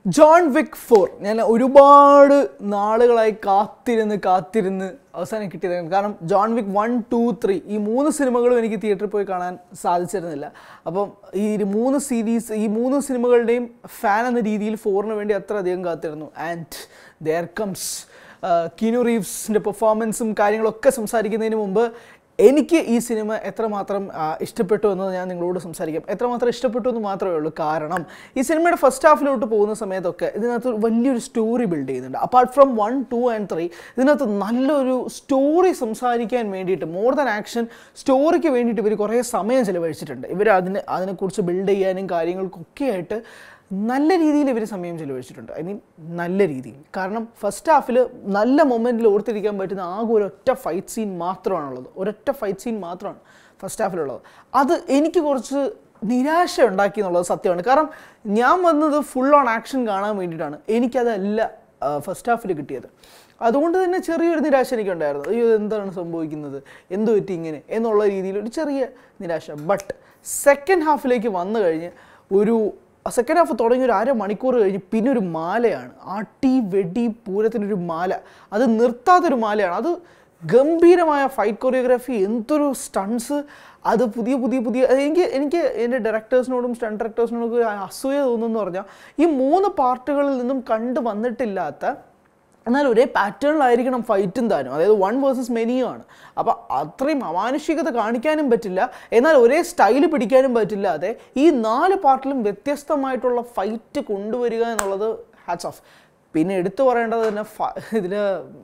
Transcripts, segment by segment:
John Wick four ഞാൻ ഒരുപാട് നാളുകളായി കാത്തിരുന്ന് കാത്തിരുന്ന് അവസാനം കിട്ടിയതാണ് കാരണം John Wick one two three ഈ മൂന്ന് സിനിമകളും എനിക്ക് തിയേറ്ററിൽ പോയി കാണാൻ സാധിച്ചിരുന്നില്ല അപ്പം ഈ ഒരു മൂന്ന് സീരീസ് ഈ മൂന്ന് സിനിമകളുടെയും ഫാൻ എന്ന രീതിയിൽ ഫോറിന് വേണ്ടി അത്ര അധികം കാത്തിരുന്നു ആൻഡ് ദർ കംസ് കിനു റീവ്സിൻ്റെ പെർഫോമൻസും കാര്യങ്ങളൊക്കെ സംസാരിക്കുന്നതിന് മുമ്പ് എനിക്ക് ഈ സിനിമ എത്രമാത്രം ആ, ഇഷ്ടപ്പെട്ടു എന്നത് ഞാൻ നിങ്ങളോട് സംസാരിക്കാം എത്രമാത്രം ഇഷ്ടപ്പെട്ടു എന്ന് മാത്രമേ ഉള്ളൂ കാരണം ഈ സിനിമയുടെ ഫസ്റ്റ് ഹാഫിലോട്ട് പോകുന്ന സമയത്തൊക്കെ ഇതിനകത്ത് ഒരു വലിയൊരു സ്റ്റോറി ബിൽഡ് ചെയ്യുന്നുണ്ട് apart from one two and three ഇതിനകത്ത് നല്ലൊരു സ്റ്റോറി സംസാരിക്കാൻ വേണ്ടിയിട്ട് മോർ ദാൻ ആക്ഷൻ സ്റ്റോറിക്ക് വേണ്ടിയിട്ട് ഇവർ കുറേ സമയം ചിലവഴിച്ചിട്ടുണ്ട് ഇവർ അതിന് അതിനെക്കുറിച്ച് ബിൽഡ് ചെയ്യാനും കാര്യങ്ങൾക്കൊക്കെ ആയിട്ട് നല്ല രീതിയിൽ ഇവർ സമയം ചിലവഴിച്ചിട്ടുണ്ട് ഐ മീൻ നല്ല രീതിയിൽ കാരണം ഫസ്റ്റ് ഹാഫിൽ നല്ല മൊമെൻറ്റിൽ ഓർത്തിരിക്കാൻ പറ്റുന്ന ആകെ ഒരൊറ്റ ഫൈറ്റ് സീൻ മാത്രമാണുള്ളത് ഒരൊറ്റ ഫൈറ്റ് സീൻ മാത്രമാണ് ഫസ്റ്റ് ഹാഫിലുള്ളത് അത് എനിക്ക് കുറച്ച് നിരാശ ഉണ്ടാക്കി എന്നുള്ളത് സത്യമാണ് കാരണം ഞാൻ വന്നത് ഫുൾ ഓൺ ആക്ഷൻ കാണാൻ വേണ്ടിയിട്ടാണ് എനിക്കതല്ല ഫസ്റ്റ് ഹാഫിൽ കിട്ടിയത് അതുകൊണ്ട് തന്നെ ചെറിയൊരു നിരാശ എനിക്കുണ്ടായിരുന്നു അയ്യോ എന്താണ് സംഭവിക്കുന്നത് എന്ത് പറ്റി ഇങ്ങനെ എന്നുള്ള രീതിയിൽ ഒരു ചെറിയ നിരാശ ബട്ട് സെക്കൻഡ് ഹാഫിലേക്ക് വന്നു കഴിഞ്ഞ് ഒരു സെക്കൻഡ് ഹാഫ് തുടങ്ങി ഒരു അരമണിക്കൂർ കഴിഞ്ഞ് പിന്നെ ഒരു മാലയാണ് ആട്ടി വെടി പൂരത്തിനൊരു മാല അത് നിർത്താത്തൊരു മാലയാണ് അത് ഗംഭീരമായ ഫൈറ്റ് കൊറിയോഗ്രാഫി എന്തൊരു സ്റ്റൺസ് അത് പുതിയ പുതിയ പുതിയ അത് എനിക്ക് എനിക്ക് എൻ്റെ ഡയറക്ടേഴ്സിനോടും സ്റ്റണ്ട് ഡയറക്ടേഴ്സിനോടും ഒക്കെ അസൂയ തോന്നുന്നു പറഞ്ഞാൽ ഈ മൂന്ന് പാർട്ടുകളിൽ നിന്നും കണ്ടു വന്നിട്ടില്ലാത്ത എന്നാൽ ഒരേ പാറ്റേണിലായിരിക്കണം ഫൈറ്റും താനും അതായത് വൺ വേഴ്സസ് മെനിയും ആണ് അപ്പോൾ അത്രയും അമാനുഷികത കാണിക്കാനും പറ്റില്ല എന്നാൽ ഒരേ സ്റ്റൈൽ പിടിക്കാനും പറ്റില്ലാതെ ഈ നാല് പാർട്ടിലും വ്യത്യസ്തമായിട്ടുള്ള ഫൈറ്റ് കൊണ്ടുവരിക എന്നുള്ളത് ഹാറ്റ്സ് ഓഫ് പിന്നെ എടുത്തു പറയേണ്ടത് തന്നെ ഇതിൽ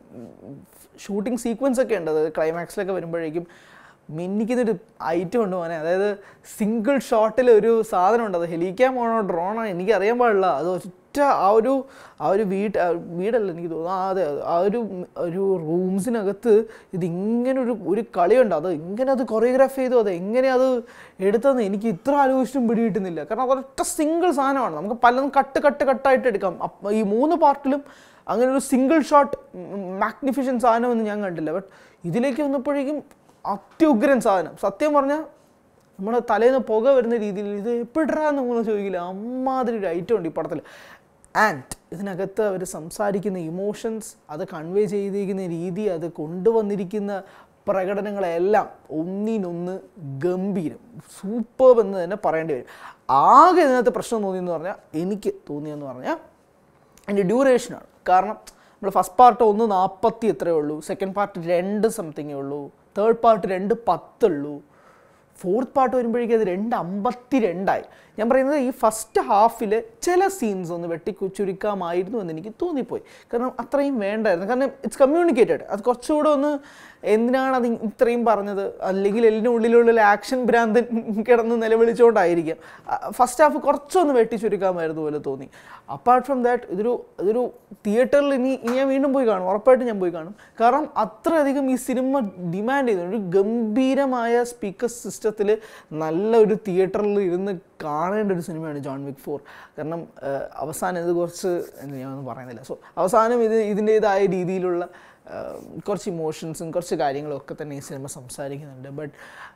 ഷൂട്ടിംഗ് സീക്വൻസ് ഒക്കെ ഉണ്ട് അത് ക്ലൈമാക്സിലൊക്കെ വരുമ്പോഴേക്കും മിന്നിക്കുന്നൊരു ഐറ്റം ഉണ്ട് മോനെ അതായത് സിംഗിൾ ഷോട്ടിൽ ഒരു സാധനം ഉണ്ട് അത് ഹെലിക്യാം ആണോ ഡ്രോണോ എനിക്ക് അറിയാൻ പാടില്ല അത് ഒറ്റ ആ ഒരു ആ ഒരു വീട് ആ വീടല്ല എനിക്ക് തോന്നുന്നു ആ അതെ ആ ഒരു ഒരു റൂംസിനകത്ത് ഇത് ഇങ്ങനെ ഒരു ഒരു കളിയുണ്ട് അത് ഇങ്ങനെ അത് കൊറിയോഗ്രാഫ് ചെയ്തു അത് എങ്ങനെ അത് എടുത്തതെന്ന് എനിക്ക് ഇത്ര ആലോചിച്ചിട്ടും പിടികിട്ടുന്നില്ല കാരണം അതൊറ്റ സിംഗിൾ സാധനമാണ് നമുക്ക് പലതും കട്ട് കട്ട് കട്ടായിട്ട് എടുക്കാം അപ്പ- ഈ മൂന്ന് പാർട്ടിലും അങ്ങനെ ഒരു സിംഗിൾ ഷോട്ട് മാഗ്നിഫിഷ്യൻ സാധനമൊന്നും ഞാൻ കണ്ടില്ല ബട്ട് ഇതിലേക്ക് വന്നപ്പോഴേക്കും അത്യുഗ്രൻ സാധനം സത്യം പറഞ്ഞാൽ നമ്മുടെ തലേന്ന് പുക വരുന്ന രീതിയിൽ ഇത് എപ്പോഴാന്ന് നമ്മൾ ചോദിക്കില്ല അമ്മാതിരി ഒരു ഐറ്റം ഉണ്ട് ഈ പടത്തിൽ ആൻഡ് ഇതിനകത്ത് അവർ സംസാരിക്കുന്ന ഇമോഷൻസ് അത് കൺവേ ചെയ്തിരിക്കുന്ന രീതി അത് കൊണ്ടുവന്നിരിക്കുന്ന പ്രകടനങ്ങളെല്ലാം ഒന്നിനൊന്ന് ഗംഭീരം സൂപ്പർ എന്ന് തന്നെ പറയേണ്ടി വരും ആകെ ഇതിനകത്ത് പ്രശ്നം തോന്നിയെന്ന് പറഞ്ഞാൽ എനിക്ക് തോന്നിയെന്ന് പറഞ്ഞാൽ അതിൻ്റെ ഡ്യൂറേഷനാണ് കാരണം നമ്മൾ ഫസ്റ്റ് പാർട്ട് ഒന്ന് നാൽപ്പത്തി എത്രയേ ഉള്ളൂ സെക്കൻഡ് പാർട്ട് രണ്ട് സംതിങ്ങേ ഉള്ളൂ തേർഡ് പാർട്ട് രണ്ട് പത്തുള്ളൂ ഫോർത്ത് പാർട്ട് വരുമ്പോഴേക്കും അത് രണ്ട് അമ്പത്തി രണ്ടായി ഞാൻ പറയുന്നത് ഈ ഫസ്റ്റ് ഹാഫിൽ ചില സീൻസ് ഒന്ന് വെട്ടി ചുരുക്കാമായിരുന്നു എന്ന് എനിക്ക് തോന്നിപ്പോയി കാരണം അത്രയും വേണ്ടായിരുന്നു കാരണം ഇറ്റ്സ് കമ്മ്യൂണിക്കേറ്റഡ് അത് കുറച്ചുകൂടെ ഒന്ന് എന്തിനാണ് അത് ഇത്രയും പറഞ്ഞത് അല്ലെങ്കിൽ എല്ലിൻ്റെ ഉള്ളിലുള്ള ആക്ഷൻ ഭ്രാന്തൻ കിടന്ന് നിലവിളിച്ചുകൊണ്ടായിരിക്കാം ഫസ്റ്റ് ഹാഫ് കുറച്ചൊന്ന് വെട്ടി ചുരുക്കാമായിരുന്നു പോലെ തോന്നി അപ്പാർട്ട് ഫ്രം ദാറ്റ് ഇതൊരു ഇതൊരു തിയേറ്ററിൽ ഇനി ഇനി ഞാൻ വീണ്ടും പോയി കാണും ഉറപ്പായിട്ടും ഞാൻ പോയി കാണും കാരണം അത്രയധികം ഈ സിനിമ ഡിമാൻഡ് ചെയ്യുന്നു ഒരു ഗംഭീരമായ സ്പീക്കർ സിസ്റ്റത്തിൽ നല്ല ഒരു തിയേറ്ററിൽ ഇരുന്ന് കാണേണ്ട ഒരു സിനിമയാണ് ജോൺ വിക്ക് ഫോർ കാരണം ആ, അവസാനം ഇത് കുറച്ച് എന്ത് ഞാനൊന്നും പറയുന്നില്ല സോ അവസാനം ഇത് ഇതിൻ്റേതായ രീതിയിലുള്ള ആ, കുറച്ച് ഇമോഷൻസും കുറച്ച് കാര്യങ്ങളും ഒക്കെ തന്നെ ഈ സിനിമ സംസാരിക്കുന്നുണ്ട് ബട്ട്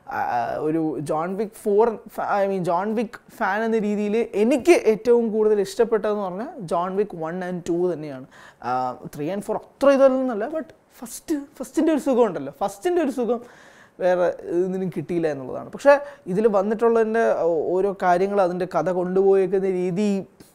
ഒരു John Wick four I mean John Wick fan എന്ന രീതിയിൽ എനിക്ക് ഏറ്റവും കൂടുതൽ ഇഷ്ടപ്പെട്ടതെന്ന് പറഞ്ഞാൽ John Wick one and two തന്നെയാണ് ത്രീ ആൻഡ് ഫോർ അത്ര ഇതൊന്നുമല്ല ബട്ട് ഫസ്റ്റ് ഫസ്റ്റിൻ്റെ ഒരു സുഖം ഉണ്ടല്ലോ ഫസ്റ്റിൻ്റെ ഒരു സുഖം വേറെ ഇതിനും കിട്ടിയില്ല എന്നുള്ളതാണ് പക്ഷേ ഇതിൽ വന്നിട്ടുള്ളതിൻ്റെ ഓരോ കാര്യങ്ങൾ അതിൻ്റെ കഥ കൊണ്ടുപോയേക്കുന്ന രീതി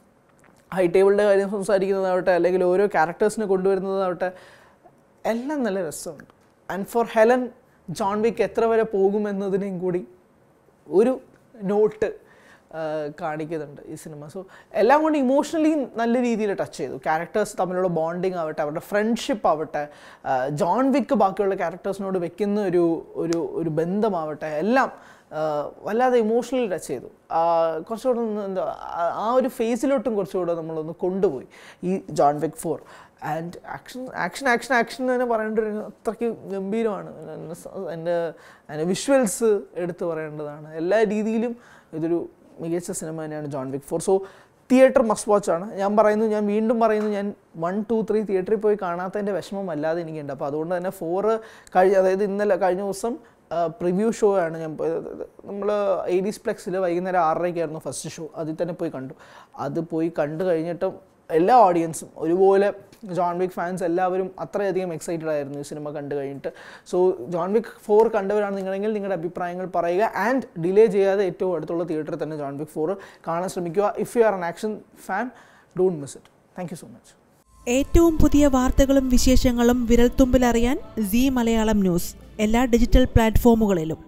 ഹൈ ടേബിളിൻ്റെ കാര്യം സംസാരിക്കുന്നതാവട്ടെ അല്ലെങ്കിൽ ഓരോ ക്യാരക്ടേഴ്സിനെ കൊണ്ടുവരുന്നതാവട്ടെ എല്ലാം നല്ല രസമുണ്ട് ആൻഡ് ഫോർ ഹെലൻ ജോൺ വിക്ക് എത്ര വരെ പോകുമെന്നതിനെയും കൂടി ഒരു നോട്ട് കാണിക്കുന്നുണ്ട് ഈ സിനിമ സോ എല്ലാം കൊണ്ട് ഇമോഷണലി നല്ല രീതിയിൽ ടച്ച് ചെയ്തു ക്യാരക്ടേഴ്സ് തമ്മിലുള്ള ബോണ്ടിങ് ആവട്ടെ അവരുടെ ഫ്രണ്ട്ഷിപ്പ് ആവട്ടെ ആ, ജോൺ വിക്ക് ബാക്കിയുള്ള ക്യാരക്ടേഴ്സിനോട് വെക്കുന്ന ഒരു ഒരു ഒരു ബന്ധമാവട്ടെ എല്ലാം ആ, വല്ലാതെ ഇമോഷണലി ടച്ച് ചെയ്തു ആ, കുറച്ചുകൂടെ ഒന്ന് എന്താ ആ- ആ ഒരു ഫേസിലോട്ടും കുറച്ചുകൂടെ നമ്മളൊന്ന് കൊണ്ടുപോയി ഈ John Wick four and action action action action എന്ന് തന്നെ പറയേണ്ട ഒരു അത്രയ്ക്ക് ഗംഭീരമാണ് എൻ്റെ അതിൻ്റെ വിഷ്വൽസ് എടുത്തു പറയേണ്ടതാണ് എല്ലാ രീതിയിലും ഇതൊരു മികച്ച സിനിമ തന്നെയാണ് John Wick four so theatre must watch ആണ് ഞാൻ പറയുന്നു ഞാൻ വീണ്ടും പറയുന്നു ഞാൻ വൺ ടു ത്രീ തിയേറ്ററിൽ പോയി കാണാത്തതിൻ്റെ വിഷമം അല്ലാതെ എനിക്കുണ്ട് അപ്പോൾ അതുകൊണ്ട് തന്നെ ഫോറ് കഴിഞ്ഞ അതായത് ഇന്നലെ കഴിഞ്ഞ ദിവസം പ്രിവ്യൂ ഷോ ആണ് ഞാൻ നമ്മൾ എയ്ഡീസ് പ്ലെക്സിൽ വൈകുന്നേരം ആറരയ്ക്കായിരുന്നു ഫസ്റ്റ് ഷോ അതിൽ തന്നെ പോയി കണ്ടു അത് പോയി കണ്ടു കഴിഞ്ഞിട്ടും എല്ലാ ഓഡിയൻസും ഒരുപോലെ ജോൺ വിക്ക് ഫാൻസ് എല്ലാവരും അത്രയധികം എക്സൈറ്റഡ് ആയിരുന്നു ഈ സിനിമ കണ്ടു കഴിഞ്ഞിട്ട് സോ ജോൺ വിക്ക് ഫോർ കണ്ടവരാണ് നിങ്ങളെങ്കിൽ നിങ്ങളുടെ അഭിപ്രായങ്ങൾ പറയുക ആൻഡ് ഡിലേ ചെയ്യാതെ ഏറ്റവും അടുത്തുള്ള തിയേറ്ററിൽ തന്നെ ജോൺ വിക്ക് ഫോർ കാണാൻ ശ്രമിക്കുക if you are an action fan don't miss it thank you so much ഏറ്റവും പുതിയ വാർത്തകളും വിശേഷങ്ങളും വിരൽത്തുമ്പിലറിയാൻ സി മലയാളം ന്യൂസ് എല്ലാ ഡിജിറ്റൽ പ്ലാറ്റ്ഫോമുകളിലും